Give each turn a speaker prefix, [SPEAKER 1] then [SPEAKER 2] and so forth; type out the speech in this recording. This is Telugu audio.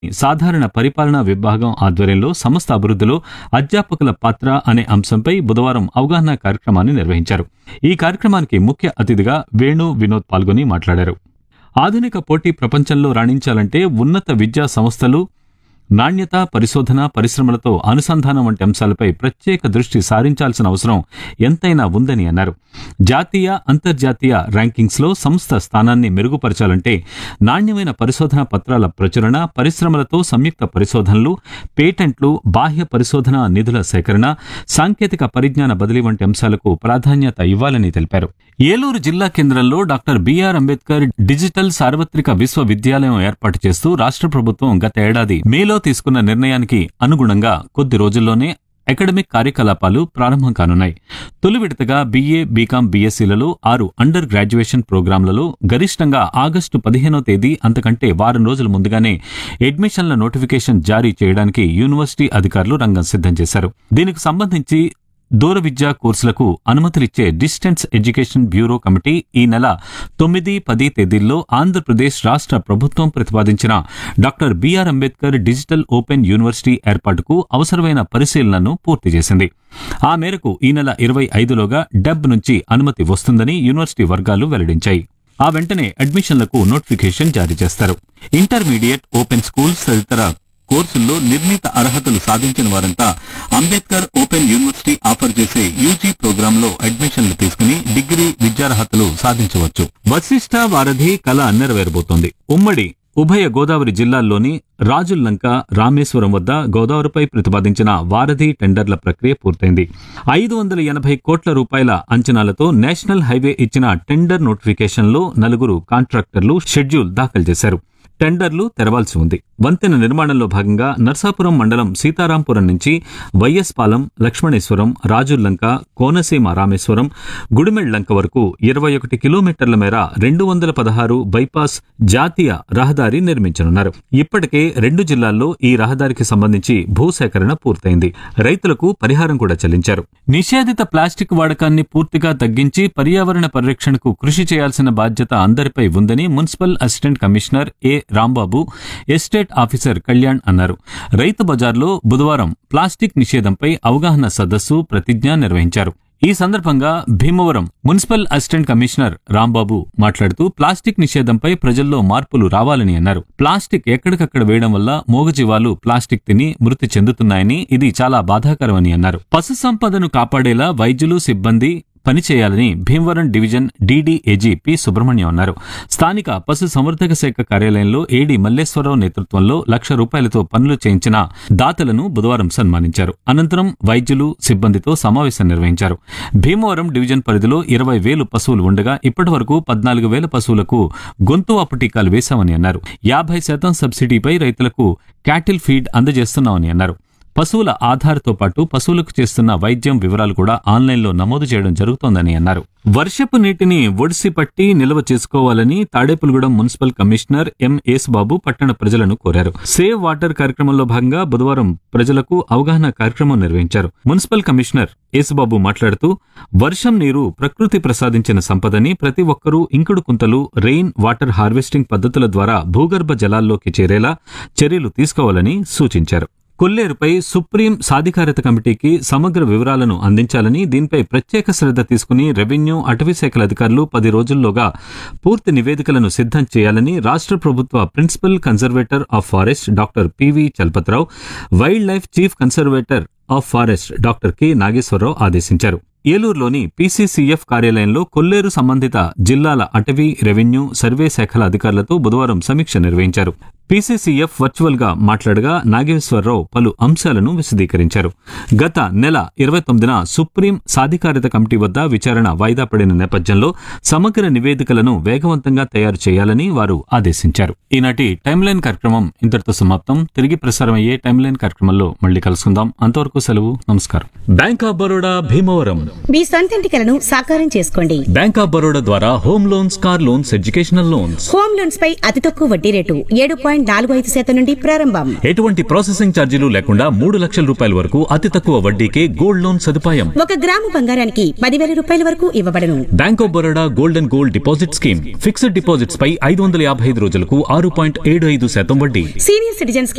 [SPEAKER 1] సాధారణ పరిపాలనా విభాగం ఆధ్వర్యంలో సంస్థ అభివృద్ధిలో అధ్యాపకుల పాత్ర అనే అంశంపై బుధవారం అవగాహన కార్యక్రమాన్ని నిర్వహించారు ఈ కార్యక్రమానికి ముఖ్య అతిథిగా వేణు వినోద్ పాల్గొని మాట్లాడారు ఆధునిక పోటీ ప్రపంచంలో రాణించాలంటే ఉన్నత విద్యా సంస్థలు నాణ్యత పరిశోధన పరిశ్రమలతో అనుసంధానం వంటి అంశాలపై ప్రత్యేక దృష్టి సారించాల్సిన అవసరం ఎంతైనా ఉందని అన్నారు జాతీయ అంతర్జాతీయ ర్యాంకింగ్స్లో సంస్థ స్థానాన్ని మెరుగుపరచాలంటే నాణ్యమైన పరిశోధన పత్రాల ప్రచురణ పరిశ్రమలతో సంయుక్త పరిశోధనలు పేటెంట్లు బాహ్య పరిశోధన నిధుల సేకరణ సాంకేతిక పరిజ్ఞాన బదిలీ వంటి అంశాలకు ప్రాధాన్యత ఇవ్వాలని తెలిపారు ఏలూరు జిల్లా కేంద్రంలో డాక్టర్ బిఆర్ అంబేద్కర్ డిజిటల్ సార్వత్రిక విశ్వవిద్యాలయం ఏర్పాటు చేస్తూ రాష్ట్ర ప్రభుత్వం గత ఏడాది మేలో తీసుకున్న నిర్ణయానికి అనుగుణంగా కొద్ది రోజుల్లోనే అకాడమిక్ కార్యకలాపాలు ప్రారంభం కానున్నాయి తొలి విడతగా బీఏ బీకాం బీఎస్సీలలో ఆరు అండర్ గ్రాడ్యుయేషన్ ప్రోగ్రాంలలో గరిష్టంగా ఆగస్టు పదిహేనో తేదీ అంతకంటే వారం రోజుల ముందుగానే అడ్మిషన్ల నోటిఫికేషన్ జారీ చేయడానికి యూనివర్సిటీ అధికారులు రంగం సిద్ధం చేశారు దీనికి సంబంధించి దూర విద్యా కోర్సులకు అనుమతులిచ్చే డిస్టెన్స్ ఎడ్యుకేషన్ బ్యూరో కమిటీ ఈ నెల తొమ్మిది పది తేదీల్లో ఆంధ్రప్రదేశ్ రాష్ట్ర ప్రభుత్వం ప్రతిపాదించిన doctor BR Ambedkar digital open university ఏర్పాటుకు అవసరమైన పరిశీలనను పూర్తి చేసింది ఆ మేరకు ఈ నెల ఇరవై ఐదులోగా డెబ్ నుంచి అనుమతి వస్తుందని యూనివర్సిటీ వర్గాలు వెల్లడించాయి ఆ వెంటనే అడ్మిషన్లకు నోటిఫికేషన్ జారీ చేస్తారు ఇంటర్మీడియట్ ఓపెన్ స్కూల్స్ తదితర కోర్సుల్లో నిర్ణీత అర్హతలు సాధించిన వారంతా అంబేద్కర్ ఓపెన్ యూనివర్సిటీ ఆఫర్ చేసే యూజీ ప్రోగ్రాంలో అడ్మిషన్లు తీసుకుని డిగ్రీ విద్యార్హతలు సాధించవచ్చు వశిష్ట వారధి కళ నెరవేరబోతోంది ఉమ్మడి ఉభయ గోదావరి జిల్లాల్లోని రాజుల్లంక రామేశ్వరం వద్ద గోదావరిపై ప్రతిపాదించిన వారధి టెండర్ల ప్రక్రియ పూర్తయింది ఐదు వందల ఎనభై కోట్ల రూపాయల అంచనాలతో నేషనల్ హైవే ఇచ్చిన టెండర్ నోటిఫికేషన్లో నలుగురు కాంట్రాక్టర్లు షెడ్యూల్ దాఖలు చేశారు టెండర్లు తెరవాల్సి ఉంది వంతెన నిర్మాణంలో భాగంగా నర్సాపురం మండలం సీతారాంపురం నుంచి వైఎస్ పాలెం లక్ష్మణేశ్వరం రాజుల్లంక కోనసీమ రామేశ్వరం గుడిమెళ్లంక వరకు ఇరవై ఒకటి కిలోమీటర్ల మేర రెండు వందల పదహారు బైపాస్ జాతీయ రహదారి నిర్మించనున్నారు ఇప్పటికే రెండు జిల్లాల్లో ఈ రహదారికి సంబంధించి భూసేకరణ పూర్తయింది రైతులకు పరిహారం కూడా చెల్లించారు నిషేధిత ప్లాస్టిక్ వాడకాన్ని పూర్తిగా తగ్గించి పర్యావరణ పరిరక్షణకు కృషి చేయాల్సిన బాధ్యత అందరిపై ఉందని municipal assistant commissioner A Rambabu estate officer Kalyan అన్నారు రైతు బజార్లో బుధవారం ప్లాస్టిక్ నిషేధంపై అవగాహన సదస్సు ప్రతిజ్ఞ నిర్వహించారు ఈ సందర్భంగా Bhimavaram municipal assistant commissioner Rambabu మాట్లాడుతూ ప్లాస్టిక్ నిషేధంపై ప్రజల్లో మార్పులు రావాలని అన్నారు ప్లాస్టిక్ ఎక్కడికక్కడ వేయడం వల్ల మూగజీవాలు ప్లాస్టిక్ తిని మృతి చెందుతున్నాయని ఇది చాలా బాధాకరమని అన్నారు పశు సంపదను కాపాడేలా వైద్యులు సిబ్బంది పనిచేయాలని Bhimavaram division DDAG P Subrahmanyam అన్నారు స్థానిక పశు సంవర్ధక శాఖ కార్యాలయంలో ఏడీ మల్లేశ్వరరావు నేతృత్వంలో లక్ష రూపాయలతో పనులు చేయించిన దాతలను బుధవారం సన్మానించారు అనంతరం వైద్యులు సిబ్బందితో సమావేశం నిర్వహించారు భీమవరం డివిజన్ పరిధిలో ఇరవై వేలు పశువులు ఉండగా ఇప్పటి వరకు పద్నాలుగు వేల పశువులకు గొంతు అప్పు టీకాలు వేశామని అన్నారు యాభై శాతం సబ్సిడీపై రైతులకు క్యాటిల్ ఫీడ్ అందజేస్తున్నామని అన్నారు పశువుల ఆధార్తో పాటు పశువులకు చేస్తున్న వైద్యం వివరాలు కూడా ఆన్లైన్లో నమోదు చేయడం జరుగుతోందని అన్నారు వర్షపు నీటిని ఒడిసి పట్టి నిల్వ చేసుకోవాలని Tadepalligudem municipal commissioner M Yesubabu పట్టణ ప్రజలను కోరారు సేవ్ వాటర్ కార్యక్రమంలో భాగంగా బుధవారం ప్రజలకు అవగాహన కార్యక్రమం నిర్వహించారు మున్సిపల్ కమిషనర్ యేసుబాబు మాట్లాడుతూ వర్షం నీరు ప్రకృతి ప్రసాదించిన సంపదని ప్రతి ఒక్కరూ ఇంకుడు కుంతలు రెయిన్ వాటర్ హార్వెస్టింగ్ పద్ధతుల ద్వారా భూగర్భ జలాల్లోకి చేరేలా చర్యలు తీసుకోవాలని సూచించారు కొల్లేరుపై సుప్రీం సాధికారత కమిటీకి సమగ్ర వివరాలను అందించాలని దీనిపై ప్రత్యేక శ్రద్ధ తీసుకుని రెవెన్యూ అటవీ శాఖల అధికారులు పది రోజుల్లోగా పూర్తి నివేదికలను సిద్ధం చేయాలని రాష్ట్ర ప్రభుత్వ principal conservator of forest doctor PV Chalapathi Rao wildlife chief conservator of forest doctor K Nageswara Rao ఆదేశించారు ఏలూరులోని పీసీసీఎఫ్ కార్యాలయంలో కొల్లేరు సంబంధిత జిల్లాల అటవీ రెవెన్యూ సర్వే శాఖల అధికారులతో బుధవారం సమీక్ష నిర్వహించారు పీసీసీఎఫ్ వర్చువల్ గా మాట్లాడగా నాగేశ్వరరావు పలు అంశాలను విశదీకరించారు గత నెల ఇరవై తొమ్మిదిన సుప్రీం సాధికారిత కమిటీ వద్ద విచారణ వాయిదా పడిన నేపథ్యంలో సమగ్ర నివేదికలను వేగవంతంగా తయారు చేయాలని వారు ఆదేశించారు ఈనాటి టైమ్ లైన్ కార్యక్రమం ఇంతటితో సమాప్తం తిరిగి ప్రసారం అయ్యే టైమ్ లైన్ కార్యక్రమంలో మళ్ళీ కలుసుకుందాం అంతవరకు సెలవు నమస్కారం బ్యాంక్ ఆఫ్ బరోడా భీమవరం
[SPEAKER 2] మీ సొంతింటి కలను సాకారం చేసుకోండి
[SPEAKER 1] బ్యాంక్ ఆఫ్ బరోడా ద్వారా home loans car loans educational loans
[SPEAKER 2] home loans పై అతి తక్కువ వడ్డీ రేటు ఏడు పాయింట్ పాయింట్ నాలుగు ఐదు శాతం నుండి ప్రారంభం
[SPEAKER 1] ఎటువంటి ప్రాసెసింగ్ ఛార్జీలు లేకుండా మూడు లక్షల రూపాయల వరకు అతి తక్కువ వడ్డీకే గోల్డ్ లోన్ సదుపాయం
[SPEAKER 2] ఒక గ్రాము బంగారానికి పదివేల రూపాయల వరకు ఇవ్వబడను
[SPEAKER 1] Bank of Baroda gold and gold deposit scheme fixed deposits పై ఐదు వందల యాభై ఐదు రోజులకు ఆరు పాయింట్ ఏడు ఐదు శాతం వడ్డీ
[SPEAKER 2] సీనియర్ సిటిజన్స్